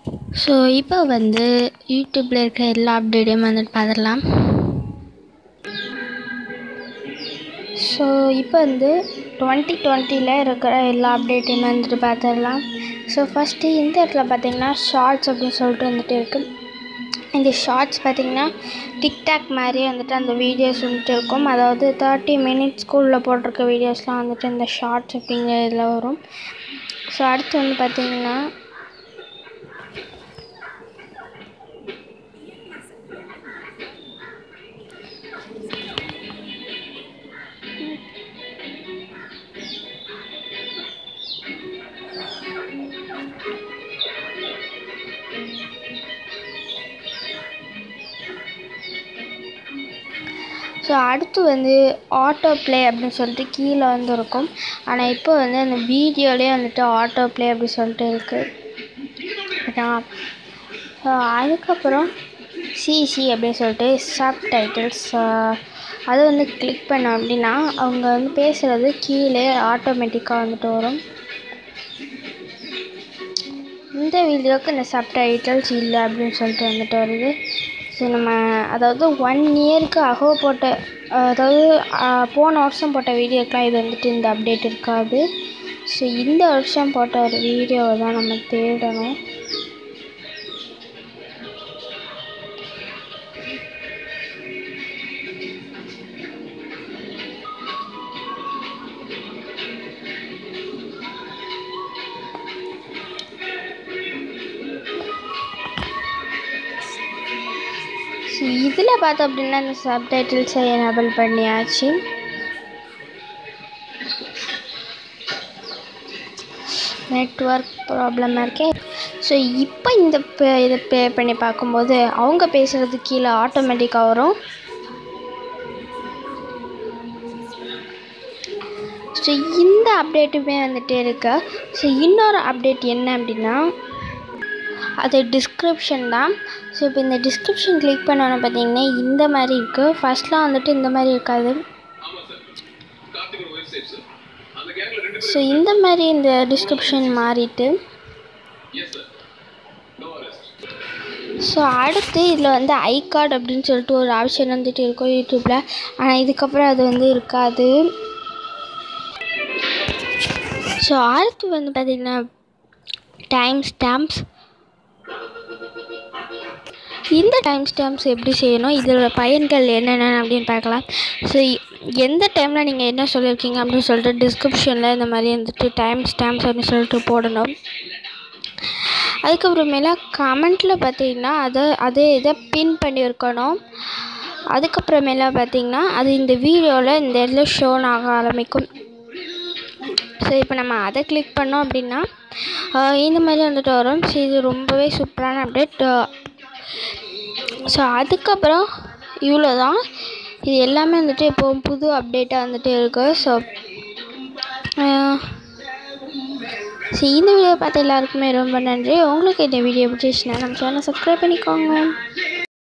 so இப்போ வந்து யூடியூப்பில் இருக்க எல்லா அப்டேட்டையும் வந்துட்டு பார்த்துடலாம் ஸோ இப்போ வந்து டுவெண்ட்டி டுவெண்ட்டியில் இருக்கிற எல்லா அப்டேட்டையும் வந்துட்டு பார்த்துடலாம் ஸோ ஃபஸ்ட்டு இந்த இடத்துல பார்த்தீங்கன்னா ஷார்ட்ஸ் அப்படின்னு சொல்லிட்டு வந்துட்டு இருக்குது இந்த ஷார்ட்ஸ் பார்த்திங்கன்னா டிக்டாக் மாதிரியே வந்துட்டு அந்த வீடியோஸ் வந்துட்டு இருக்கும் அதாவது தேர்ட்டி மினிட்ஸ் ஸ்கூலில் போட்டிருக்க வீடியோஸ்லாம் வந்துட்டு இந்த ஷார்ட்ஸ் அப்படிங்கிற இதில் வரும் ஸோ அடுத்து வந்து பார்த்திங்கன்னா ஸோ அடுத்து வந்து ஆட்டோ ப்ளே அப்படின்னு சொல்லிட்டு கீழே வந்து இருக்கும் ஆனால் இப்போ வந்து அந்த வீடியோலேயே வந்துட்டு ஆட்டோ ப்ளே அப்படி சொல்லிட்டு இருக்குது ஓகேவா ஸோ அதுக்கப்புறம் சிசி அப்படின்னு சொல்லிட்டு சப் டைட்டில்ஸ் அது வந்து கிளிக் பண்ணோம் அப்படின்னா அவங்க வந்து பேசுகிறது கீழே ஆட்டோமேட்டிக்காக வந்துட்டு வரும் இந்த வீடியோவுக்கு இந்த சப் டைட்டில்ஸ் இல்லை அப்படின்னு சொல்லிட்டு வந்துட்டு வருது ஸோ நம்ம அதாவது ஒன் இயருக்கு அகோ போட்ட அதாவது போன வருஷம் போட்ட வீடியோக்கெலாம் இது வந்துட்டு இந்த அப்டேட் இருக்காது ஸோ இந்த வருஷம் போட்ட ஒரு வீடியோவை தான் நம்ம தேடணும் ஸோ இதில் பார்த்தோம் அப்படின்னா இந்த சப்டைட்டில்ஸை எனபிள் பண்ணியாச்சு நெட்ஒர்க் ப்ராப்ளமாக இருக்கே ஸோ இப்போ இந்த பே இதை பே பண்ணி பார்க்கும்போது அவங்க பேசுகிறது கீழே ஆட்டோமேட்டிக்காக வரும் ஸோ இந்த அப்டேட்டுமே வந்துகிட்டே இருக்கு ஸோ இன்னொரு அப்டேட் என்ன அப்படின்னா அது டிஸ்கிரிப்ஷன் தான் ஸோ இப்போ இந்த டிஸ்கிரிப்ஷன் கிளிக் பண்ணோன்னு பார்த்தீங்கன்னா இந்த மாதிரி இருக்குது ஃபஸ்ட்லாம் வந்துட்டு இந்த மாதிரி இருக்காது ஸோ இந்த மாதிரி இந்த டிஸ்கிரிப்ஷன் மாறிட்டு ஸோ அடுத்து இதில் வந்து ஐ கார்டு அப்படின்னு சொல்லிட்டு ஒரு ஆப்ஷன் வந்துட்டு இருக்கும் யூடியூப்பில் ஆனால் இதுக்கப்புறம் அது வந்து இருக்காது ஸோ அடுத்து வந்து பார்த்திங்கன்னா டைம் ஸ்டாம்ப்ஸ் இந்த டைம் ஸ்டாம்ப்ஸ் எப்படி செய்யணும் இதோட பயன்கள் என்னென்ன அப்படின்னு பார்க்கலாம் ஸோ எந்த டைமில் நீங்கள் என்ன சொல்லியிருக்கீங்க அப்படின்னு சொல்லிட்டு டிஸ்கிரிப்ஷனில் இந்த மாதிரி வந்துட்டு டைம் ஸ்டாம்ப்ஸ் அப்படின்னு சொல்லிட்டு போடணும் அதுக்கப்புறமேல கமெண்ட்டில் பார்த்தீங்கன்னா அதை அதே இதை பின் பண்ணியிருக்கணும் அதுக்கப்புறமேல பார்த்தீங்கன்னா அது இந்த வீடியோவில் இந்த இடத்துல ஷோன் ஆக ஆரம்பிக்கும் ஸோ இப்போ நம்ம அதை கிளிக் பண்ணோம் அப்படின்னா இந்த மாதிரி வந்துட்டு வரும் ஸோ இது ரொம்பவே சூப்பரான அப்டேட் ஸோ அதுக்கப்புறம் இவ்வளோ தான் இது எல்லாமே வந்துட்டு இப்போ புது அப்டேட்டாக வந்துட்டு இருக்குது ஸோ ஸோ இந்த வீடியோ பார்த்த எல்லாருக்குமே ரொம்ப நன்றி உங்களுக்கு இந்த வீடியோ பிடிச்சிச்சுன்னா நம்ம சேனல் சப்ஸ்கிரைப் பண்ணிக்கோங்க